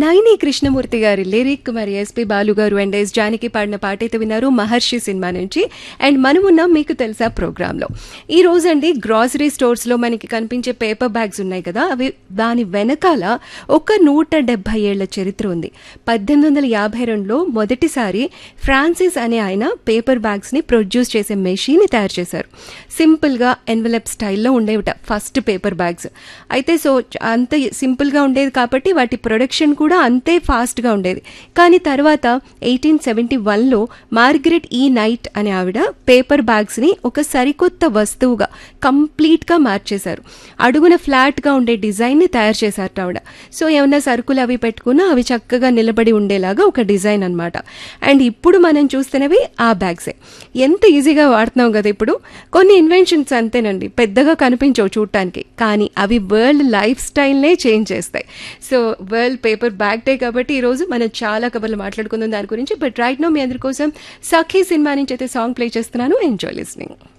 నైని కృష్ణమూర్తి గారి లిరిక్ మరి ఎస్పి బాలు గారు అండ్ ఎస్ జానకి పాడిన పాట అయితే విన్నారు మహర్షి సినిమా నుంచి అండ్ మనమున్నాం మీకు తెలుసా ప్రోగ్రాంలో ఈ రోజు అండి గ్రాసరీ స్టోర్స్లో మనకి కనిపించే పేపర్ బ్యాగ్స్ ఉన్నాయి కదా అవి దాని వెనకాల ఒక నూట డెబ్బై ఏళ్ల చరిత్ర ఉంది పద్దెనిమిది వందల యాభై రెండులో మొదటిసారి ఫ్రాన్సిస్ అనే ఆయన పేపర్ బ్యాగ్స్ని ప్రొడ్యూస్ చేసే మెషిన్ని తయారు చేశారు సింపుల్గా ఎన్వలప్ స్టైల్లో ఉండేవిట ఫస్ట్ పేపర్ బ్యాగ్స్ అయితే సో అంత సింపుల్గా ఉండేది కాబట్టి వాటి ప్రొడక్షన్ కూడా అంతే ఫాస్ట్గా ఉండేది కానీ తర్వాత ఎయిటీన్ సెవెంటీ వన్లో మార్గరెట్ ఈ నైట్ అనే ఆవిడ పేపర్ బ్యాగ్స్ని ఒక సరికొత్త వస్తువుగా కంప్లీట్గా మార్చేశారు అడుగున ఫ్లాట్గా ఉండే డిజైన్ని తయారు చేశారట ఆవిడ సో ఏమన్నా సరుకులు అవి పెట్టుకున్నా అవి చక్కగా నిలబడి ఉండేలాగా ఒక డిజైన్ అనమాట అండ్ ఇప్పుడు మనం చూస్తున్నవి ఆ బ్యాగ్సే ఎంత ఈజీగా వాడుతున్నాం కదా ఇప్పుడు కొన్ని ఇన్వెన్షన్స్ అంతేనండి పెద్దగా కనిపించవు చూడటానికి కానీ అవి వరల్డ్ లైఫ్ స్టైల్నే చేంజ్ చేస్తాయి so world paper bag day కాబట్టి ఈరోజు మనం చాలా కబర్లు మాట్లాడుకుందాం దాని గురించి బట్ రైట్ నో మీ అందరి కోసం సఖీ సినిమా నుంచి అయితే సాంగ్ ప్లే చేస్తున్నాను ఎంజాయ్ లిస్నింగ్